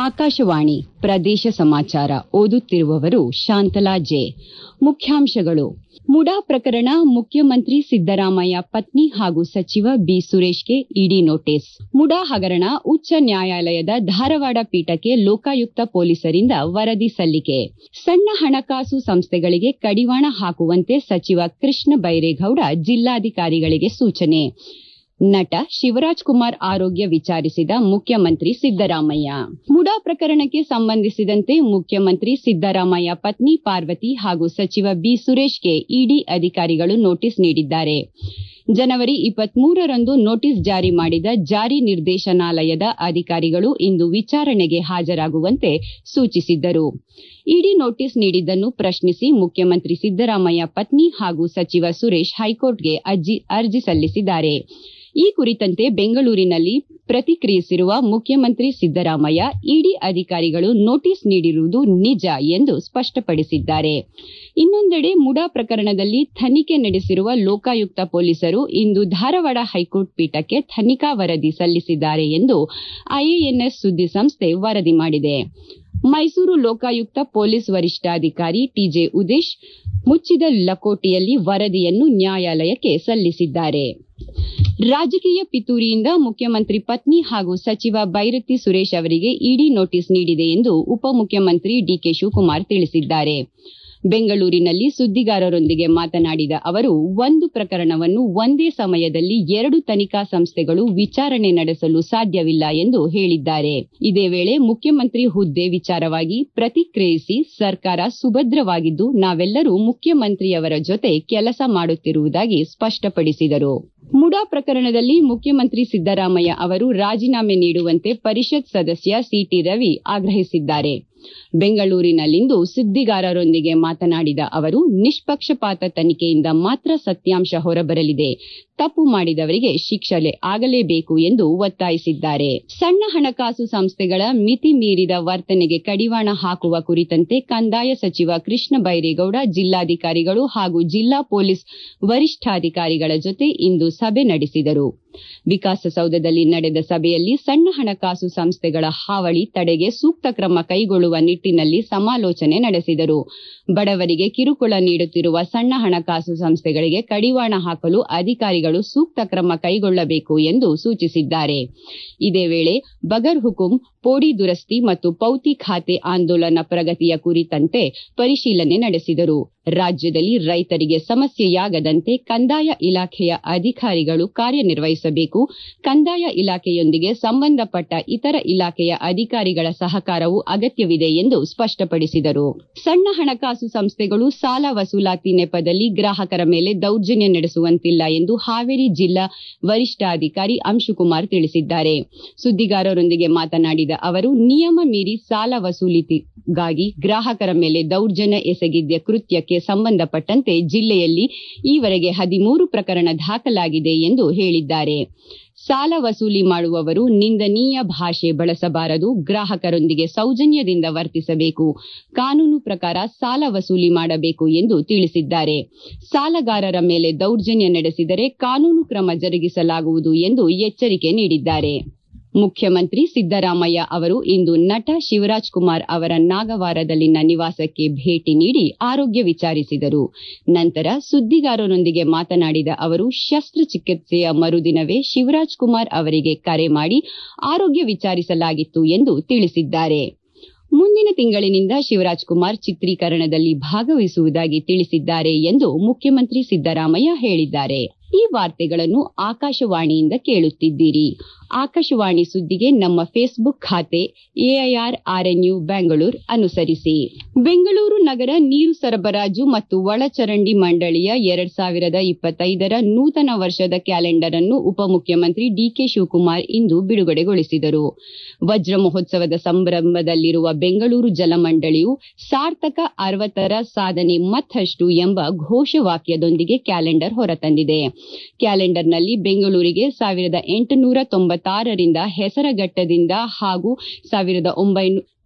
ಆಕಾಶವಾಣಿ ಪ್ರದೇಶ ಸಮಾಚಾರ ಓದುತ್ತಿರುವವರು ಶಾಂತಲಾ ಜೆ ಮುಖ್ಯಾಂಶಗಳು ಮುಡಾ ಪ್ರಕರಣ ಮುಖ್ಯಮಂತ್ರಿ ಸಿದ್ದರಾಮಯ್ಯ ಪತ್ನಿ ಹಾಗೂ ಸಚಿವ ಬಿ ಸುರೇಶ್ಗೆ ಇಡಿ ನೋಟಿಸ್ ಮುಡಾ ಹಗರಣ ಉಚ್ಚ ನ್ಯಾಯಾಲಯದ ಧಾರವಾಡ ಪೀಠಕ್ಕೆ ಲೋಕಾಯುಕ್ತ ಪೊಲೀಸರಿಂದ ವರದಿ ಸಲ್ಲಿಕೆ ಸಣ್ಣ ಹಣಕಾಸು ಸಂಸ್ಥೆಗಳಿಗೆ ಕಡಿವಾಣ ಹಾಕುವಂತೆ ಸಚಿವ ಕೃಷ್ಣ ಬೈರೇಗೌಡ ಜಿಲ್ಲಾಧಿಕಾರಿಗಳಿಗೆ ಸೂಚನೆ ನಟ ಶಿವರಾಜ್ ಕುಮಾರ್ ಆರೋಗ್ಯ ವಿಚಾರಿಸಿದ ಮುಖ್ಯಮಂತ್ರಿ ಸಿದ್ದರಾಮಯ್ಯ ಮುಡಾ ಪ್ರಕರಣಕ್ಕೆ ಸಂಬಂಧಿಸಿದಂತೆ ಮುಖ್ಯಮಂತ್ರಿ ಸಿದ್ದರಾಮಯ್ಯ ಪತ್ನಿ ಪಾರ್ವತಿ ಹಾಗೂ ಸಚಿವ ಬಿ ಸುರೇಶ್ಗೆ ಇಡಿ ಅಧಿಕಾರಿಗಳು ನೋಟಿಸ್ ನೀಡಿದ್ದಾರೆ ಜನವರಿ ರಂದು ನೋಟಿಸ್ ಜಾರಿ ಮಾಡಿದ ಜಾರಿ ನಿರ್ದೇಶನಾಲಯದ ಅಧಿಕಾರಿಗಳು ಇಂದು ವಿಚಾರಣೆಗೆ ಹಾಜರಾಗುವಂತೆ ಸೂಚಿಸಿದ್ದರು ಇಡಿ ನೋಟಿಸ್ ನೀಡಿದ್ದನ್ನು ಪ್ರಶ್ನಿಸಿ ಮುಖ್ಯಮಂತ್ರಿ ಸಿದ್ದರಾಮಯ್ಯ ಪತ್ನಿ ಹಾಗೂ ಸಚಿವ ಸುರೇಶ್ ಹೈಕೋರ್ಟ್ಗೆ ಅರ್ಜಿ ಸಲ್ಲಿಸಿದ್ದಾರೆ ಈ ಕುರಿತಂತೆ ಬೆಂಗಳೂರಿನಲ್ಲಿ ಪ್ರತಿಕ್ರಿಯಿಸಿರುವ ಮುಖ್ಯಮಂತ್ರಿ ಸಿದ್ದರಾಮಯ್ಯ ಇಡಿ ಅಧಿಕಾರಿಗಳು ನೋಟಿಸ್ ನೀಡಿರುವುದು ನಿಜ ಎಂದು ಸ್ಪಷ್ಟಪಡಿಸಿದ್ದಾರೆ ಇನ್ನೊಂದೆಡೆ ಮುಡಾ ಪ್ರಕರಣದಲ್ಲಿ ತನಿಖೆ ನಡೆಸಿರುವ ಲೋಕಾಯುಕ್ತ ಪೊಲೀಸರು ಇಂದು ಧಾರವಾಡ ಹೈಕೋರ್ಟ್ ಪೀಠಕ್ಕೆ ತನಿಖಾ ವರದಿ ಸಲ್ಲಿಸಿದ್ದಾರೆ ಎಂದು ಐಎಎನ್ಎಸ್ ಸುದ್ದಿಸಂಸ್ಥೆ ವರದಿ ಮಾಡಿದೆ ಮೈಸೂರು ಲೋಕಾಯುಕ್ತ ಪೊಲೀಸ್ ವರಿಷ್ಠಾಧಿಕಾರಿ ಟಿಜೆ ಉದೇಶ್ ಮುಚ್ಚಿದ ಲಕೋಟೆಯಲ್ಲಿ ವರದಿಯನ್ನು ನ್ಯಾಯಾಲಯಕ್ಕೆ ಸಲ್ಲಿಸಿದ್ದಾರೆ ರಾಜಕೀಯ ಪಿತೂರಿಯಿಂದ ಮುಖ್ಯಮಂತ್ರಿ ಪತ್ನಿ ಹಾಗೂ ಸಚಿವ ಬೈರತಿ ಸುರೇಶ್ ಅವರಿಗೆ ಇಡಿ ನೋಟಿಸ್ ನೀಡಿದೆ ಎಂದು ಉಪಮುಖ್ಯಮಂತ್ರಿ ಡಿಕೆ ಶಿವಕುಮಾರ್ ತಿಳಿಸಿದ್ದಾರೆ ಬೆಂಗಳೂರಿನಲ್ಲಿ ಸುದ್ದಿಗಾರರೊಂದಿಗೆ ಮಾತನಾಡಿದ ಅವರು ಒಂದು ಪ್ರಕರಣವನ್ನು ಒಂದೇ ಸಮಯದಲ್ಲಿ ಎರಡು ತನಿಖಾ ಸಂಸ್ಥೆಗಳು ವಿಚಾರಣೆ ನಡೆಸಲು ಸಾಧ್ಯವಿಲ್ಲ ಎಂದು ಹೇಳಿದ್ದಾರೆ ಇದೇ ವೇಳೆ ಮುಖ್ಯಮಂತ್ರಿ ಹುದ್ದೆ ವಿಚಾರವಾಗಿ ಪ್ರತಿಕ್ರಿಯಿಸಿ ಸರ್ಕಾರ ಸುಭದ್ರವಾಗಿದ್ದು ನಾವೆಲ್ಲರೂ ಮುಖ್ಯಮಂತ್ರಿಯವರ ಜೊತೆ ಕೆಲಸ ಮಾಡುತ್ತಿರುವುದಾಗಿ ಸ್ಪಷ್ಟಪಡಿಸಿದರು ಮುಡಾ ಪ್ರಕರಣದಲ್ಲಿ ಮುಖ್ಯಮಂತ್ರಿ ಸಿದ್ದರಾಮಯ್ಯ ಅವರು ರಾಜೀನಾಮೆ ನೀಡುವಂತೆ ಪರಿಷತ್ ಸದಸ್ಯ ಸಿಟಿ ರವಿ ಆಗ್ರಹಿಸಿದ್ದಾರೆ ಬೆಂಗಳೂರಿನಲ್ಲಿಂದು ಸುದ್ದಿಗಾರರೊಂದಿಗೆ ಮಾತನಾಡಿದ ಅವರು ನಿಷ್ಪಕ್ಷಪಾತ ತನಿಖೆಯಿಂದ ಮಾತ್ರ ಸತ್ಯಾಂಶ ಹೊರಬರಲಿದೆ ತಪ್ಪು ಮಾಡಿದವರಿಗೆ ಶಿಕ್ಷೆ ಆಗಲೇಬೇಕು ಎಂದು ಒತ್ತಾಯಿಸಿದ್ದಾರೆ ಸಣ್ಣ ಹಣಕಾಸು ಸಂಸ್ಥೆಗಳ ಮಿತಿ ಮೀರಿದ ವರ್ತನೆಗೆ ಕಡಿವಾಣ ಹಾಕುವ ಕುರಿತಂತೆ ಕಂದಾಯ ಸಚಿವ ಕೃಷ್ಣ ಬೈರೇಗೌಡ ಜಿಲ್ಲಾಧಿಕಾರಿಗಳು ಹಾಗೂ ಜಿಲ್ಲಾ ಪೊಲೀಸ್ ವರಿಷ್ಠಾಧಿಕಾರಿಗಳ ಜೊತೆ ಇಂದು ಸಭೆ ನಡೆಸಿದರು ವಿಕಾಸಸೌಧದಲ್ಲಿ ನಡೆದ ಸಭೆಯಲ್ಲಿ ಸಣ್ಣ ಹಣಕಾಸು ಸಂಸ್ಥೆಗಳ ಹಾವಳಿ ತಡೆಗೆ ಸೂಕ್ತ ಕ್ರಮ ಕೈಗೊಳ್ಳುವ ನಿಟ್ಟಿನಲ್ಲಿ ಸಮಾಲೋಚನೆ ನಡೆಸಿದರು ಬಡವರಿಗೆ ಕಿರುಕುಳ ನೀಡುತ್ತಿರುವ ಸಣ್ಣ ಹಣಕಾಸು ಸಂಸ್ಥೆಗಳಿಗೆ ಕಡಿವಾಣ ಹಾಕಲು ಅಧಿಕಾರಿಗಳು ಸೂಕ್ತ ಕ್ರಮ ಕೈಗೊಳ್ಳಬೇಕು ಎಂದು ಸೂಚಿಸಿದ್ದಾರೆ ಇದೇ ವೇಳೆ ಬಗರ್ ಹುಕುಂ ಪೋಡಿ ದುರಸ್ತಿ ಮತ್ತು ಪೌತಿ ಖಾತೆ ಆಂದೋಲನ ಪ್ರಗತಿಯ ಕುರಿತಂತೆ ಪರಿಶೀಲನೆ ನಡೆಸಿದರು ರಾಜ್ಯದಲ್ಲಿ ರೈತರಿಗೆ ಸಮಸ್ಯೆಯಾಗದಂತೆ ಕಂದಾಯ ಇಲಾಖೆಯ ಅಧಿಕಾರಿಗಳು ಕಾರ್ಯನಿರ್ವಹಿಸಬೇಕು ಕಂದಾಯ ಇಲಾಖೆಯೊಂದಿಗೆ ಸಂಬಂಧಪಟ್ಟ ಇತರ ಇಲಾಖೆಯ ಅಧಿಕಾರಿಗಳ ಸಹಕಾರವು ಅಗತ್ಯವಿದೆ ಎಂದು ಸ್ಪಷ್ಟಪಡಿಸಿದರು ಸಣ್ಣ ಹಣಕಾಸು ಸಂಸ್ಥೆಗಳು ಸಾಲ ವಸೂಲಾತಿ ನೆಪದಲ್ಲಿ ಗ್ರಾಹಕರ ಮೇಲೆ ದೌರ್ಜನ್ಯ ನಡೆಸುವಂತಿಲ್ಲ ಎಂದು ಹಾವೇರಿ ಜಿಲ್ಲಾ ವರಿಷ್ಠಾಧಿಕಾರಿ ಅಂಶುಕುಮಾರ್ ತಿಳಿಸಿದ್ದಾರೆ ಸುದ್ದಿಗಾರರೊಂದಿಗೆ ಮಾತನಾಡಿದ ಅವರು ನಿಯಮ ಮೀರಿ ಸಾಲ ವಸೂಲಿಗಾಗಿ ಗ್ರಾಹಕರ ಮೇಲೆ ದೌರ್ಜನ್ಯ ಎಸಗಿದ್ದ ಕೃತ್ಯಕ್ಕೆ ಸಂಬಂಧಪಟ್ಟಂತೆ ಜಿಲ್ಲೆಯಲ್ಲಿ ಈವರೆಗೆ ಹದಿಮೂರು ಪ್ರಕರಣ ದಾಖಲಾಗಿದೆ ಎಂದು ಹೇಳಿದ್ದಾರೆ ಸಾಲ ವಸೂಲಿ ಮಾಡುವವರು ನಿಂದನೀಯ ಭಾಷೆ ಬಳಸಬಾರದು ಗ್ರಾಹಕರೊಂದಿಗೆ ಸೌಜನ್ಯದಿಂದ ವರ್ತಿಸಬೇಕು ಕಾನೂನು ಪ್ರಕಾರ ಸಾಲ ವಸೂಲಿ ಮಾಡಬೇಕು ಎಂದು ತಿಳಿಸಿದ್ದಾರೆ ಸಾಲಗಾರರ ಮೇಲೆ ದೌರ್ಜನ್ಯ ನಡೆಸಿದರೆ ಕಾನೂನು ಕ್ರಮ ಜರುಗಿಸಲಾಗುವುದು ಎಂದು ಎಚ್ಚರಿಕೆ ನೀಡಿದ್ದಾರೆ ಮುಖ್ಯಮಂತ್ರಿ ಸಿದ್ದರಾಮಯ್ಯ ಅವರು ಇಂದು ನಟ ಶಿವರಾಜ್ ಕುಮಾರ್ ಅವರ ನಾಗವಾರದಲ್ಲಿನ ನಿವಾಸಕ್ಕೆ ಭೇಟಿ ನೀಡಿ ಆರೋಗ್ಯ ವಿಚಾರಿಸಿದರು ನಂತರ ಸುದ್ದಿಗಾರರೊಂದಿಗೆ ಮಾತನಾಡಿದ ಅವರು ಶಸ್ತ್ರಚಿಕಿತ್ಸೆಯ ಮರುದಿನವೇ ಶಿವರಾಜ್ ಕುಮಾರ್ ಅವರಿಗೆ ಕರೆ ಮಾಡಿ ಆರೋಗ್ಯ ವಿಚಾರಿಸಲಾಗಿತ್ತು ಎಂದು ತಿಳಿಸಿದ್ದಾರೆ ಮುಂದಿನ ತಿಂಗಳಿನಿಂದ ಶಿವರಾಜ್ ಕುಮಾರ್ ಚಿತ್ರೀಕರಣದಲ್ಲಿ ಭಾಗವಹಿಸುವುದಾಗಿ ತಿಳಿಸಿದ್ದಾರೆ ಎಂದು ಮುಖ್ಯಮಂತ್ರಿ ಸಿದ್ದರಾಮಯ್ಯ ಹೇಳಿದ್ದಾರೆ ಈ ವಾರ್ತೆಗಳನ್ನು ಆಕಾಶವಾಣಿಯಿಂದ ಕೇಳುತ್ತಿದ್ದೀರಿ ಆಕಾಶವಾಣಿ ಸುದ್ದಿಗೆ ನಮ್ಮ ಫೇಸ್ಬುಕ್ ಖಾತೆ ಎಐಆರ್ ಆರ್ಎನ್ಯು ಬೆಂಗಳೂರು ಅನುಸರಿಸಿ ಬೆಂಗಳೂರು ನಗರ ನೀರು ಸರಬರಾಜು ಮತ್ತು ಒಳಚರಂಡಿ ಮಂಡಳಿಯ ಎರಡ್ ಸಾವಿರದ ಇಪ್ಪತ್ತೈದರ ನೂತನ ವರ್ಷದ ಕ್ಯಾಲೆಂಡರ್ ಅನ್ನು ಉಪಮುಖ್ಯಮಂತ್ರಿ ಡಿಕೆ ಶಿವಕುಮಾರ್ ಇಂದು ಬಿಡುಗಡೆಗೊಳಿಸಿದರು ವಜ್ರ ಮಹೋತ್ಸವದ ಸಂಭ್ರಮದಲ್ಲಿರುವ ಬೆಂಗಳೂರು ಜಲಮಂಡಳಿಯು ಸಾರ್ಥಕ ಅರವತ್ತರ ಸಾಧನೆ ಮತ್ತಷ್ಟು ಎಂಬ ಘೋಷವಾಕ್ಯದೊಂದಿಗೆ ಕ್ಯಾಲೆಂಡರ್ ಹೊರತಂದಿದೆ ಕ್ಯಾಲೆಂಡರ್ನಲ್ಲಿ ಬೆಂಗಳೂರಿಗೆ ಸಾವಿರದ ಎಂಟುನೂರ ತೊಂಬತ್ತಾರರಿಂದ ಹೆಸರಘಟ್ಟದಿಂದ ಹಾಗೂ ಸಾವಿರದ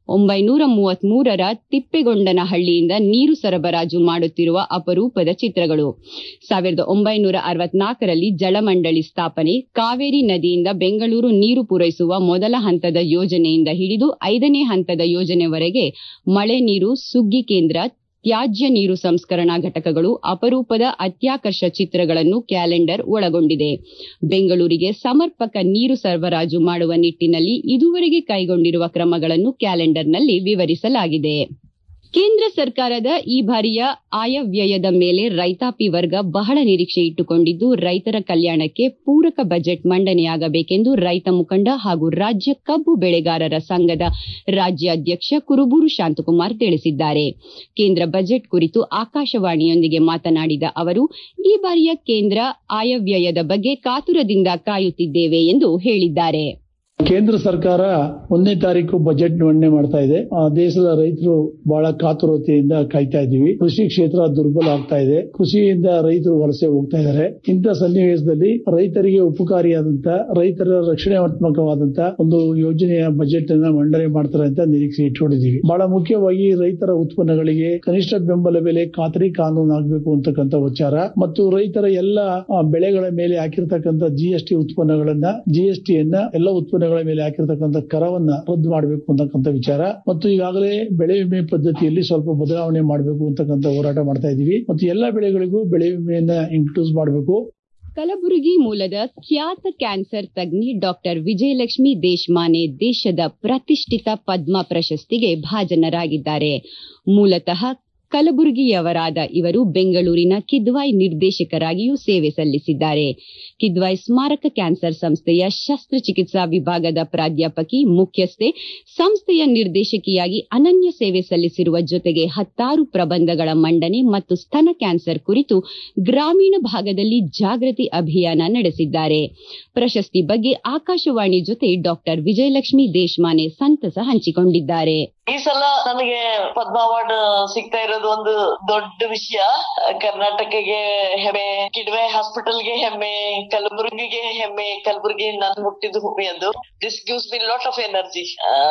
ಒಂಬೈನೂರ ಮೂವತ್ಮೂರರ ತಿಪ್ಪೆಗೊಂಡನಹಳ್ಳಿಯಿಂದ ನೀರು ಸರಬರಾಜು ಮಾಡುತ್ತಿರುವ ಅಪರೂಪದ ಚಿತ್ರಗಳು ಸಾವಿರದ ಒಂಬೈನೂರ ಅರವತ್ನಾಲ್ಕರಲ್ಲಿ ಜಲಮಂಡಳಿ ಸ್ಥಾಪನೆ ಕಾವೇರಿ ನದಿಯಿಂದ ಬೆಂಗಳೂರು ನೀರು ಪೂರೈಸುವ ಮೊದಲ ಹಂತದ ಯೋಜನೆಯಿಂದ ಹಿಡಿದು ಐದನೇ ಹಂತದ ಯೋಜನೆವರೆಗೆ ಮಳೆ ನೀರು ಸುಗ್ಗಿ ಕೇಂದ್ರ ತ್ಯಾಜ್ಯ ನೀರು ಸಂಸ್ಕರಣಾ ಘಟಕಗಳು ಅಪರೂಪದ ಅತ್ಯಾಕರ್ಷ ಚಿತ್ರಗಳನ್ನು ಕ್ಯಾಲೆಂಡರ್ ಒಳಗೊಂಡಿದೆ ಬೆಂಗಳೂರಿಗೆ ಸಮರ್ಪಕ ನೀರು ಸರಬರಾಜು ಮಾಡುವ ನಿಟ್ಟಿನಲ್ಲಿ ಇದುವರೆಗೆ ಕೈಗೊಂಡಿರುವ ಕ್ರಮಗಳನ್ನು ಕ್ಯಾಲೆಂಡರ್ನಲ್ಲಿ ವಿವರಿಸಲಾಗಿದೆ ಕೇಂದ್ರ ಸರ್ಕಾರದ ಈ ಬಾರಿಯ ಆಯವ್ಯಯದ ಮೇಲೆ ರೈತಾಪಿ ವರ್ಗ ಬಹಳ ನಿರೀಕ್ಷೆ ಇಟ್ಟುಕೊಂಡಿದ್ದು ರೈತರ ಕಲ್ಯಾಣಕ್ಕೆ ಪೂರಕ ಬಜೆಟ್ ಮಂಡನೆಯಾಗಬೇಕೆಂದು ರೈತ ಮುಖಂಡ ಹಾಗೂ ರಾಜ್ಯ ಕಬ್ಬು ಬೆಳೆಗಾರರ ಸಂಘದ ರಾಜ್ಯಾಧ್ಯಕ್ಷ ಕುರುಬೂರು ಶಾಂತಕುಮಾರ್ ತಿಳಿಸಿದ್ದಾರೆ ಕೇಂದ್ರ ಬಜೆಟ್ ಕುರಿತು ಆಕಾಶವಾಣಿಯೊಂದಿಗೆ ಮಾತನಾಡಿದ ಅವರು ಈ ಬಾರಿಯ ಕೇಂದ್ರ ಆಯವ್ಯಯದ ಬಗ್ಗೆ ಕಾತುರದಿಂದ ಕಾಯುತ್ತಿದ್ದೇವೆ ಎಂದು ಹೇಳಿದ್ದಾರೆ ಕೇಂದ್ರ ಸರ್ಕಾರ ಒಂದನೇ ತಾರೀಕು ಬಜೆಟ್ ಮಂಡನೆ ಮಾಡ್ತಾ ಇದೆ ಆ ದೇಶದ ರೈತರು ಬಹಳ ಕಾತುರತೆಯಿಂದ ಕಾಯ್ತಾ ಇದ್ದೀವಿ ಕೃಷಿ ಕ್ಷೇತ್ರ ದುರ್ಬಲ ಆಗ್ತಾ ಇದೆ ಕೃಷಿಯಿಂದ ರೈತರು ವಲಸೆ ಹೋಗ್ತಾ ಇದ್ದಾರೆ ಇಂಥ ಸನ್ನಿವೇಶದಲ್ಲಿ ರೈತರಿಗೆ ಉಪಕಾರಿಯಾದಂತ ರೈತರ ರಕ್ಷಣಾತ್ಮಕವಾದಂತ ಒಂದು ಯೋಜನೆಯ ಬಜೆಟ್ ಅನ್ನ ಮಂಡನೆ ಮಾಡ್ತಾರೆ ಅಂತ ನಿರೀಕ್ಷೆ ಇಟ್ಕೊಂಡಿದ್ದೀವಿ ಬಹಳ ಮುಖ್ಯವಾಗಿ ರೈತರ ಉತ್ಪನ್ನಗಳಿಗೆ ಕನಿಷ್ಠ ಬೆಂಬಲ ಬೆಲೆ ಖಾತರಿ ಕಾನೂನು ಆಗಬೇಕು ಅಂತಕ್ಕಂಥ ವಿಚಾರ ಮತ್ತು ರೈತರ ಎಲ್ಲ ಆ, ಬೆಳೆಗಳ ಮೇಲೆ ಹಾಕಿರ್ತಕ್ಕಂಥ ಜಿಎಸ್ಟಿ ಉತ್ಪನ್ನಗಳನ್ನ ಜಿಎಸ್ಟಿಯನ್ನ ಎಲ್ಲ ಉತ್ಪನ್ನಗಳ ಮೇಲೆ ಹಾಕಿರ್ತಕ್ಕಂಥ ಕರವನ್ನ ರದ್ದು ಮಾಡಬೇಕು ಅಂತಕ್ಕಂಥ ವಿಚಾರ ಮತ್ತು ಈಗಾಗಲೇ ಬೆಳೆ ವಿಮೆ ಪದ್ಧತಿಯಲ್ಲಿ ಸ್ವಲ್ಪ ಬದಲಾವಣೆ ಮಾಡಬೇಕು ಅಂತಕ್ಕಂಥ ಹೋರಾಟ ಮಾಡ್ತಾ ಇದೀವಿ ಮತ್ತು ಎಲ್ಲ ಬೆಳೆಗಳಿಗೂ ಬೆಳೆ ವಿಮೆಯನ್ನ ಇಂಕ್ಲೂಸ್ ಮಾಡಬೇಕು ಕಲಬುರಗಿ ಮೂಲದ ಖ್ಯಾತ ಕ್ಯಾನ್ಸರ್ ತಜ್ಞೆ ಡಾಕ್ಟರ್ ವಿಜಯಲಕ್ಷ್ಮಿ ದೇಶಮಾನೆ ದೇಶದ ಪ್ರತಿಷ್ಠಿತ ಪದ್ಮ ಪ್ರಶಸ್ತಿಗೆ ಭಾಜನರಾಗಿದ್ದಾರೆ ಮೂಲತಃ ಕಲಬುರಗಿಯವರಾದ ಇವರು ಬೆಂಗಳೂರಿನ ಕಿದ್ವಾಯ್ ನಿರ್ದೇಶಕರಾಗಿಯೂ ಸೇವೆ ಸಲ್ಲಿಸಿದ್ದಾರೆ ಕಿದ್ವಾಯ್ ಸ್ಮಾರಕ ಕ್ಯಾನ್ಸರ್ ಸಂಸ್ಥೆಯ ಶಸ್ತ್ರಚಿಕಿತ್ಸಾ ವಿಭಾಗದ ಪ್ರಾಧ್ಯಾಪಕಿ ಮುಖ್ಯಸ್ಥೆ ಸಂಸ್ಥೆಯ ನಿರ್ದೇಶಕಿಯಾಗಿ ಅನನ್ಯ ಸೇವೆ ಸಲ್ಲಿಸಿರುವ ಜೊತೆಗೆ ಹತ್ತಾರು ಪ್ರಬಂಧಗಳ ಮಂಡನೆ ಮತ್ತು ಸ್ತನ ಕ್ಯಾನ್ಸರ್ ಕುರಿತು ಗ್ರಾಮೀಣ ಭಾಗದಲ್ಲಿ ಜಾಗೃತಿ ಅಭಿಯಾನ ನಡೆಸಿದ್ದಾರೆ ಪ್ರಶಸ್ತಿ ಬಗ್ಗೆ ಆಕಾಶವಾಣಿ ಜೊತೆ ಡಾಕ್ಟರ್ ವಿಜಯಲಕ್ಷ್ಮಿ ದೇಶಮಾನೆ ಸಂತಸ ಹಂಚಿಕೊಂಡಿದ್ದಾರೆ ಈ ಸಲ ನನಗೆ ಪದ್ಮ ಅವಾರ್ಡ್ ಸಿಗ್ತಾ ಇರೋದು ಒಂದು ದೊಡ್ಡ ವಿಷಯ ಕರ್ನಾಟಕಕ್ಕೆ ಹೆಮ್ಮೆ ಕಿಡ್ವೆ ಹಾಸ್ಪಿಟಲ್ಗೆ ಹೆಮ್ಮೆ ಕಲಬುರಗಿಗೆ ಹೆಮ್ಮೆ ಕಲಬುರಗಿ ನನ್ ಹುಟ್ಟಿದ ಭೂಮಿ ಅದು this gives me lot of energy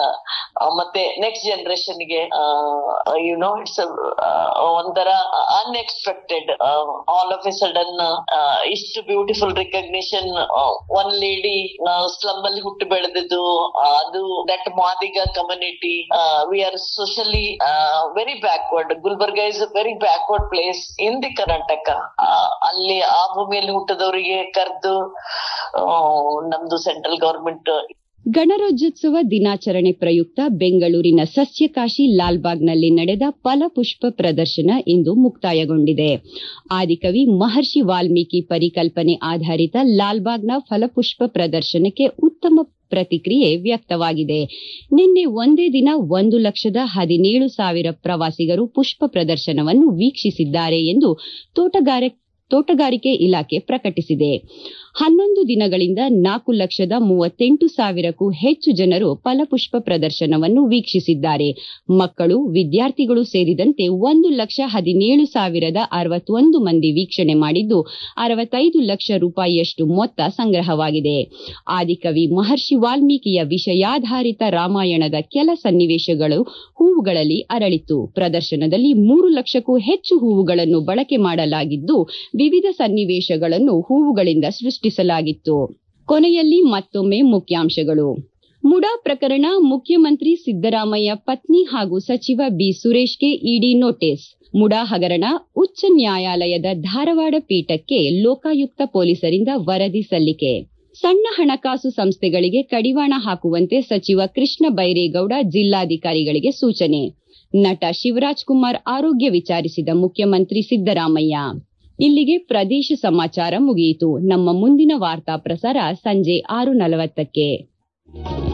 ಮತ್ತೆ ನೆಕ್ಸ್ಟ್ ಜನರೇಷನ್ ಗೆ ಯು ನೋ ಇಟ್ಸ್ ಒಂಥರ unexpected all of a sudden ಇಷ್ಟು beautiful recognition one lady slum ಅಲ್ಲಿ ಹುಟ್ಟು ಬೆಳೆದಿದ್ದು ಅದು that Madiga community we are socially very backward Gulbarga is a very backward place in the Karnataka ಅಲ್ಲಿ ಆ ಭೂಮಿಯಲ್ಲಿ ಹುಟ್ಟದವರಿಗೆ ಕರೆದು ನಮ್ದು ಸೆಂಟ್ರಲ್ ಗವರ್ಮೆಂಟ್ ಗಣರಾಜ್ಯೋತ್ಸವ ದಿನಾಚರಣೆ ಪ್ರಯುಕ್ತ ಬೆಂಗಳೂರಿನ ಸಸ್ಯಕಾಶಿ ಲಾಲ್ಬಾಗ್ನಲ್ಲಿ ನಡೆದ ಫಲಪುಷ್ಪ ಪ್ರದರ್ಶನ ಇಂದು ಮುಕ್ತಾಯಗೊಂಡಿದೆ ಆದಿಕವಿ ಮಹರ್ಷಿ ವಾಲ್ಮೀಕಿ ಪರಿಕಲ್ಪನೆ ಆಧಾರಿತ ಲಾಲ್ಬಾಗ್ನ ಫಲಪುಷ್ಪ ಪ್ರದರ್ಶನಕ್ಕೆ ಉತ್ತಮ ಪ್ರತಿಕ್ರಿಯೆ ವ್ಯಕ್ತವಾಗಿದೆ ನಿನ್ನೆ ಒಂದೇ ದಿನ ಒಂದು ಲಕ್ಷದ ಹದಿನೇಳು ಸಾವಿರ ಪ್ರವಾಸಿಗರು ಪುಷ್ಪ ಪ್ರದರ್ಶನವನ್ನು ವೀಕ್ಷಿಸಿದ್ದಾರೆ ಎಂದು ತೋಟಗಾರಿಕೆ ತೋಟಗಾರಿಕೆ ಇಲಾಖೆ ಪ್ರಕಟಿಸಿದೆ ಹನ್ನೊಂದು ದಿನಗಳಿಂದ ನಾಲ್ಕು ಲಕ್ಷದ ಮೂವತ್ತೆಂಟು ಸಾವಿರಕ್ಕೂ ಹೆಚ್ಚು ಜನರು ಫಲಪುಷ್ಪ ಪ್ರದರ್ಶನವನ್ನು ವೀಕ್ಷಿಸಿದ್ದಾರೆ ಮಕ್ಕಳು ವಿದ್ಯಾರ್ಥಿಗಳು ಸೇರಿದಂತೆ ಒಂದು ಲಕ್ಷ ಹದಿನೇಳು ಸಾವಿರದ ಅರವತ್ತೊಂದು ಮಂದಿ ವೀಕ್ಷಣೆ ಮಾಡಿದ್ದು ಅರವತ್ತೈದು ಲಕ್ಷ ರೂಪಾಯಿಯಷ್ಟು ಮೊತ್ತ ಸಂಗ್ರಹವಾಗಿದೆ ಆದಿಕವಿ ಮಹರ್ಷಿ ವಾಲ್ಮೀಕಿಯ ವಿಷಯಾಧಾರಿತ ರಾಮಾಯಣದ ಕೆಲ ಸನ್ನಿವೇಶಗಳು ಹೂವುಗಳಲ್ಲಿ ಅರಳಿತು ಪ್ರದರ್ಶನದಲ್ಲಿ ಮೂರು ಲಕ್ಷಕ್ಕೂ ಹೆಚ್ಚು ಹೂವುಗಳನ್ನು ಬಳಕೆ ಮಾಡಲಾಗಿದ್ದು ವಿವಿಧ ಸನ್ನಿವೇಶಗಳನ್ನು ಹೂವುಗಳಿಂದ ಸೃಷ್ಟಿಸಲಾಗಿತ್ತು ಕೊನೆಯಲ್ಲಿ ಮತ್ತೊಮ್ಮೆ ಮುಖ್ಯಾಂಶಗಳು ಮುಡಾ ಪ್ರಕರಣ ಮುಖ್ಯಮಂತ್ರಿ ಸಿದ್ದರಾಮಯ್ಯ ಪತ್ನಿ ಹಾಗೂ ಸಚಿವ ಬಿ ಸುರೇಶ್ಗೆ ಇಡಿ ನೋಟಿಸ್ ಮುಡಾ ಹಗರಣ ಉಚ್ಚ ನ್ಯಾಯಾಲಯದ ಧಾರವಾಡ ಪೀಠಕ್ಕೆ ಲೋಕಾಯುಕ್ತ ಪೊಲೀಸರಿಂದ ವರದಿ ಸಲ್ಲಿಕೆ ಸಣ್ಣ ಹಣಕಾಸು ಸಂಸ್ಥೆಗಳಿಗೆ ಕಡಿವಾಣ ಹಾಕುವಂತೆ ಸಚಿವ ಕೃಷ್ಣ ಬೈರೇಗೌಡ ಜಿಲ್ಲಾಧಿಕಾರಿಗಳಿಗೆ ಸೂಚನೆ ನಟ ಶಿವರಾಜ್ ಕುಮಾರ್ ಆರೋಗ್ಯ ವಿಚಾರಿಸಿದ ಮುಖ್ಯಮಂತ್ರಿ ಸಿದ್ದರಾಮಯ್ಯ ಇಲ್ಲಿಗೆ ಪ್ರದೇಶ ಸಮಾಚಾರ ಮುಗಿಯಿತು ನಮ್ಮ ಮುಂದಿನ ವಾರ್ತಾ ಪ್ರಸಾರ ಸಂಜೆ ಆರು ನಲವತ್ತಕ್ಕೆ